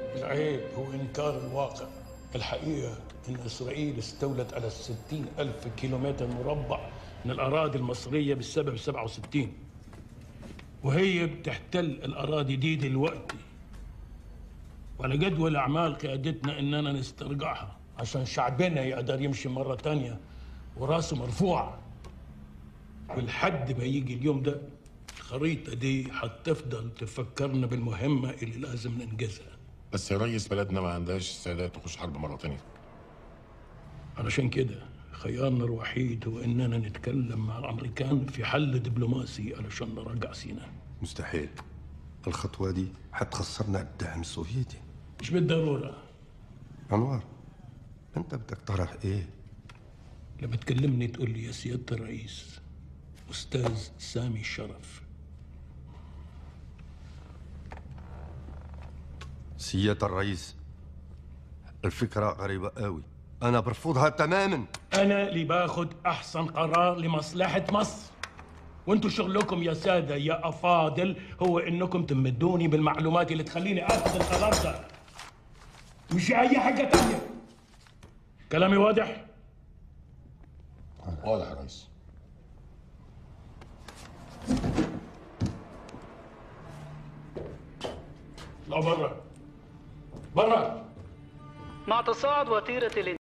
العيب هو إنكار الواقع الحقيقة إن إسرائيل استولت على الستين ألف كيلومتر مربع من الأراضي المصرية بالسبب 67 وهي بتحتل الأراضي دي دلوقتي وعلى جدول أعمال قيادتنا إننا نسترجعها عشان شعبنا يقدر يمشي مرة تانية وراسه مرفوعة ولحد ما يجي اليوم ده الخريطة دي هتفضل تفكرنا بالمهمة اللي لازم ننجزها بس يا ريس بلدنا ما عندهاش استعداد تخش حرب مره تانية علشان كده خيارنا الوحيد هو اننا نتكلم مع الامريكان في حل دبلوماسي علشان نرجع سيناء مستحيل الخطوة دي حتخسرنا الدعم السوفيتي مش بالضروره أنوار أنت بدك تقترح إيه؟ لما تكلمني تقول لي يا سياده الرئيس استاذ سامي الشرف سيادة الرئيس الفكرة غريبة قوي أنا برفضها تماما انا اللي باخد احسن قرار لمصلحه مصر وانتوا شغلكم يا ساده يا افاضل هو انكم تمدوني بالمعلومات اللي تخليني اخذ القرار ده مش اي حاجه تانية كلامي واضح واضح يا ريس اطلعوا برا برا مع تصاعد وتيرة